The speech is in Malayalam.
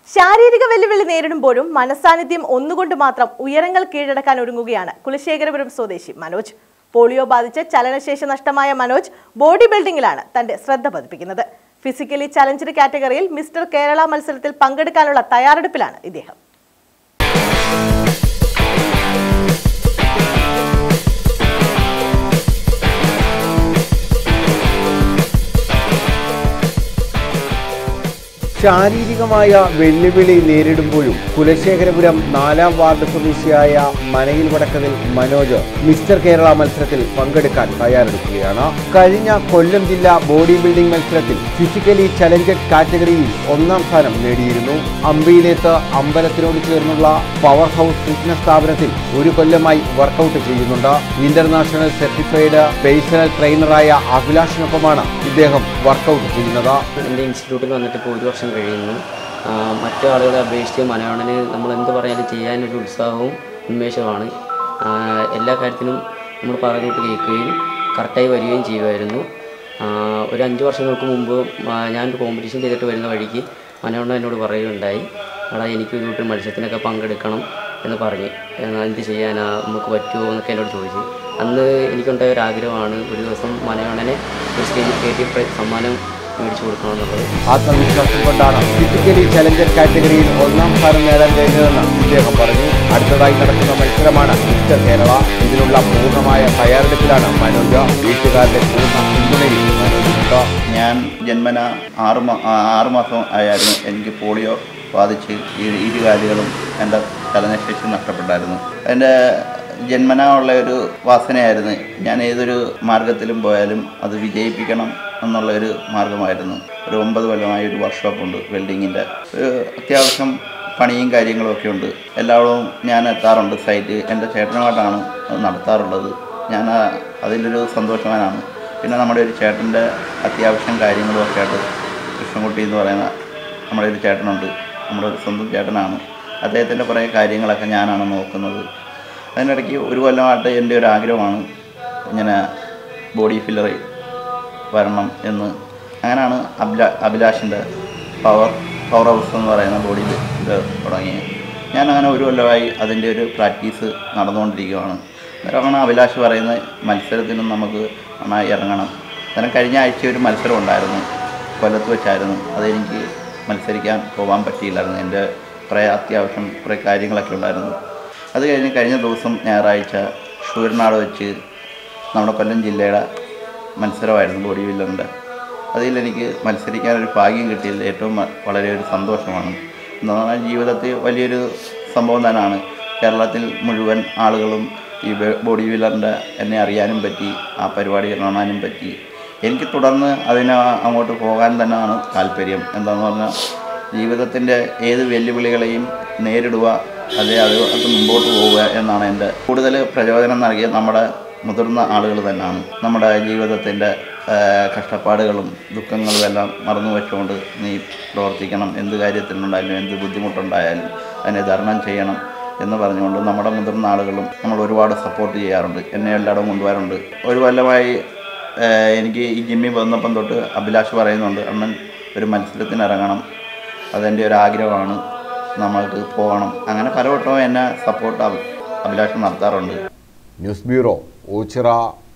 ശാരീരിക വെല്ലുവിളി നേരിടുമ്പോഴും മനസാന്നിധ്യം ഒന്നുകൊണ്ട് മാത്രം ഉയരങ്ങൾ കീഴടക്കാൻ ഒരുങ്ങുകയാണ് കുലശേഖരപുരം സ്വദേശി മനോജ് പോളിയോ ബാധിച്ച് ചലനശേഷി നഷ്ടമായ മനോജ് ബോഡി ബിൽഡിംഗിലാണ് തന്റെ ശ്രദ്ധ പതിപ്പിക്കുന്നത് ഫിസിക്കലി ചലഞ്ചഡ് കാറ്റഗറിയിൽ മിസ്റ്റർ കേരള മത്സരത്തിൽ പങ്കെടുക്കാനുള്ള തയ്യാറെടുപ്പിലാണ് ഇദ്ദേഹം ശാരീരികമായ വെല്ലുവിളി നേരിടുമ്പോഴും കുലശേഖരപുരം നാലാം വാർഡ് സ്വദേശിയായ മനയിൽ വടക്കതിൽ മനോജ് മിസ്റ്റർ കേരള മത്സരത്തിൽ പങ്കെടുക്കാൻ തയ്യാറെടുക്കുകയാണ് കഴിഞ്ഞ കൊല്ലം ജില്ലാ ബോഡി ബിൽഡിംഗ് മത്സരത്തിൽ ഫിസിക്കലി ചലഞ്ചഡ് കാറ്റഗറിയിൽ ഒന്നാം സ്ഥാനം നേടിയിരുന്നു അമ്പയിലേത്ത് അമ്പലത്തിനോട് ചേർന്നുള്ള പവർ ഹൗസ് ഫിറ്റ്നസ് സ്ഥാപനത്തിൽ ഒരു കൊല്ലമായി വർക്കൗട്ട് ചെയ്യുന്നുണ്ട് ഇന്റർനാഷണൽ സർട്ടിഫൈഡ് പേഴ്സണൽ ട്രെയിനറായ അഭിലാഷിനൊപ്പമാണ് ഇദ്ദേഹം വർക്കൗട്ട് ചെയ്യുന്നത് എൻ്റെ ഇൻസ്റ്റിറ്റ്യൂട്ടിൽ വന്നിട്ട് ഇപ്പോൾ ഒരു വർഷം കഴിയുന്നു ആ, മറ്റു ആളുകളെ അപേക്ഷിച്ച് മനോഹരന് നമ്മൾ എന്ത് പറഞ്ഞാലും ചെയ്യാനൊരു ഉത്സാഹവും ഉന്മേഷവുമാണ് ആ, എല്ലാ കാര്യത്തിനും നമ്മൾ പറഞ്ഞിട്ട് കേൾക്കുകയും കറക്റ്റായി വരികയും ചെയ്യുമായിരുന്നു ആ, ഒരു അഞ്ച് വർഷങ്ങൾക്ക് മുമ്പ് ആ, ഞാനൊരു കോമ്പറ്റീഷൻ ചെയ്തിട്ട് വരുന്ന വഴിക്ക് മനോഹരൻ എന്നോട് പറയുകയുണ്ടായി എടാ എനിക്ക് ഒരു കൂട്ടർ മത്സരത്തിനൊക്കെ പങ്കെടുക്കണം എന്ന് പറഞ്ഞ് എന്നാ എന്ത് ചെയ്യാനാ നമുക്ക് പറ്റുമോ എന്നൊക്കെ എന്നോട് ചോദിച്ചു അന്ന് എനിക്കുണ്ടായ ഒരു ആഗ്രഹമാണ് ഒരു ദിവസം മനോഹരനെ ഒരു സ്റ്റേജിൽ കയറ്റി പ്ര- സമ്മാനം മേടിച്ചു കൊടുക്കണമെന്നുള്ളത് ആത്മവിശ്വാസം കൊണ്ടാണ് ഫിസിക്കലി ചലഞ്ചർ കാറ്റഗറിയിൽ ഒന്നാം സ്ഥാനം നേടാൻ കഴിഞ്ഞതെന്ന് ഇദ്ദേഹം പറഞ്ഞു അടുത്തതായി നടക്കുന്ന മത്സരമാണ് മിസ്റ്റർ കേരള ഇതിനുള്ള പൂർണ്ണമായ തയ്യാറെടുപ്പിലാണ് മനോജ് വീട്ടുകാരുടെ പൂർണ്ണ പിന്തുണയിൽ മനോജുണ്ട് ഞാൻ ജന്മന ആറ് മാ ആ- ആറ് മാസം ആയിരുന്നു എനിക്ക് പോളിയോ ബാധിച്ച് ഇരു ഇരുകാലുകളും എൻ്റെ ചലനശേഷി നഷ്ടപ്പെട്ടായിരുന്നു എൻ്റെ ജന്മന ഉള്ള ഒരു വാസനയായിരുന്നു ഞാൻ ഏതൊരു മാർഗത്തിലും പോയാലും അത് വിജയിപ്പിക്കണം എന്നുള്ള ഒരു മാർഗമായിരുന്നു ഒരു ഒമ്പത് കൊല്ലമായ ഒരു വർക്ക്ഷോപ്പുണ്ട് വെൽഡിങ്ങിൻ്റെ ഒരു അത്യാവശ്യം പണിയും കാര്യങ്ങളും ഒക്കെ ഉണ്ട് എല്ലാവരും ഞാൻ എത്താറുണ്ട് സൈറ്റ് എൻ്റെ ചേട്ടനുമായിട്ടാണ് അത് നടത്താറുള്ളത് ഞാൻ ആ- അതിലൊരു സന്തോഷവാനാണ് പിന്നെ നമ്മുടെ ഒരു ചേട്ടൻ്റെ അത്യാവശ്യം കാര്യങ്ങളും ഒക്കെ ആയിട്ട് കൃഷ്ണൻകുട്ടി എന്ന് പറയുന്ന നമ്മുടെ ഒരു ചേട്ടനുണ്ട് നമ്മുടെ ഒരു സ്വന്തം ചേട്ടനാണ് അദ്ദേഹത്തിൻ്റെ കുറേ കാര്യങ്ങളൊക്കെ ഞാനാണ് നോക്കുന്നത് അതിനിടയ്ക്ക് ഒരു കൊല്ലമായിട്ട് എൻ്റെ ഒരു ആഗ്രഹമാണ് ഇങ്ങനെ ബോഡി ഫില്ലർ വരണം എന്ന് അങ്ങനെയാണ് അഭിലാ അഭിലാഷിൻ്റെ പവർ പവർ ഹൗസ് എന്ന് പറയുന്ന ബോഡി ഇത് തുടങ്ങിയത് ഞാൻ അങ്ങനെ ഒരു കൊല്ലമായി അതിൻ്റെ ഒരു പ്രാക്ടീസ് നടന്നുകൊണ്ടിരിക്കുകയാണ് അന്നേരമാണ് അഭിലാഷ് പറയുന്ന മത്സരത്തിനും നമുക്ക് നന്നായി ഇറങ്ങണം അന്നേരം കഴിഞ്ഞ ആഴ്ച ഒരു മത്സരം ഉണ്ടായിരുന്നു കൊല്ലത്ത് വെച്ചായിരുന്നു അതെനിക്ക് മത്സരിക്കാൻ പോകാൻ പറ്റിയില്ലായിരുന്നു എൻ്റെ കുറേ അത്യാവശ്യം കുറേ കാര്യങ്ങളൊക്കെ ഉണ്ടായിരുന്നു അത് കഴിഞ്ഞ് കഴിഞ്ഞ ദിവസം ഞായറാഴ്ച ഷൂരനാട് വെച്ച് നമ്മുടെ കൊല്ലം ജില്ലയുടെ മത്സരമായിരുന്നു ബോഡി ബിൽഡറിൻ്റെ അതിലെനിക്ക് മത്സരിക്കാനൊരു ഭാഗ്യം കിട്ടിയതിൽ ഏറ്റവും വ- വളരെ ഒരു സന്തോഷമാണ് എന്ന് പറഞ്ഞാൽ ജീവിതത്തിൽ വലിയൊരു സംഭവം തന്നെയാണ് കേരളത്തിൽ മുഴുവൻ ആളുകളും ഈ ബെ- ബോഡി ബിൽഡറിൻ്റെ എന്നെ അറിയാനും പറ്റി ആ പരിപാടി കാണാനും പറ്റി എനിക്ക് തുടർന്ന് അതിന് അങ്ങോട്ട് പോകാൻ തന്നെയാണ് താല്പര്യം എന്താണെന്ന് പറഞ്ഞാൽ ജീവിതത്തിൻ്റെ ഏത് വെല്ലുവിളികളെയും നേരിടുക അല്ലെ അത് അത് മുമ്പോട്ട് പോവുക എന്നാണ് എൻ്റെ കൂടുതൽ പ്രചോദനം നൽകിയ നമ്മുടെ മുതിർന്ന ആളുകൾ തന്നെയാണ് നമ്മുടെ ജീവിതത്തിൻ്റെ കഷ്ടപ്പാടുകളും ദുഃഖങ്ങളും എല്ലാം മറന്നു വെച്ചുകൊണ്ട് നീ പ്രവർത്തിക്കണം എന്ത് കാര്യത്തിലുണ്ടായാലും എന്ത് ബുദ്ധിമുട്ടുണ്ടായാലും അതിനെ തരണം ചെയ്യണം എന്ന് പറഞ്ഞുകൊണ്ട് നമ്മുടെ മുതിർന്ന ആളുകളും നമ്മൾ ഒരുപാട് സപ്പോർട്ട് ചെയ്യാറുണ്ട് എന്നെ എല്ലായിടവും കൊണ്ടുപോകാറുണ്ട് ഒരു കൊല്ലമായി ഏഹ് എനിക്ക് ഈ ജിമ്മിൽ വന്നപ്പം തൊട്ട് അഭിലാഷ് പറയുന്നുണ്ട് അണ്ണൻ ഒരു മത്സരത്തിന് ഇറങ്ങണം അതെൻ്റെ ഒരു ആഗ്രഹമാണ് നമ്മൾക്ക് പോകണം അങ്ങനെ പലവട്ടവും എന്നെ സപ്പോർട്ട് അഭിലാഷ് നടത്താറുണ്ട് ന്യൂസ് ബ്യൂറോ ഓച്ചിറ